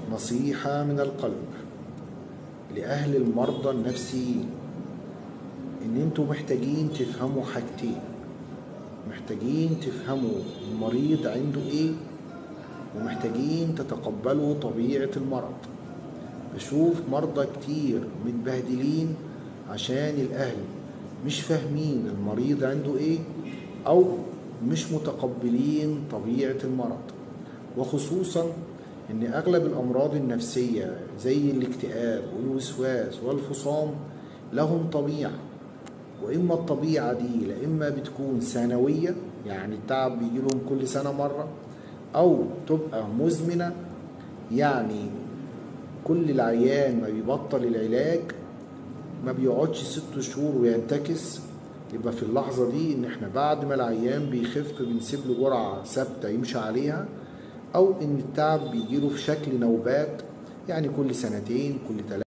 نصيحة من القلب لأهل المرضى النفسيين إن أنتوا محتاجين تفهموا حاجتين محتاجين تفهموا المريض عنده إيه ومحتاجين تتقبلوا طبيعة المرض بشوف مرضى كتير متبهدلين عشان الأهل مش فاهمين المريض عنده إيه أو مش متقبلين طبيعة المرض وخصوصا ان اغلب الامراض النفسيه زي الاكتئاب والوسواس والفصام لهم طبيعه واما الطبيعه دي لا اما بتكون سنويه يعني التعب بيجي لهم كل سنه مره او تبقى مزمنه يعني كل العيان ما بيبطل العلاج ما بيقعدش ست شهور وينتكس يبقى في اللحظه دي ان احنا بعد ما العيان بيخف بنسيب له جرعه ثابته يمشي عليها او ان التعب بيجيله في شكل نوبات يعني كل سنتين كل ثلاثة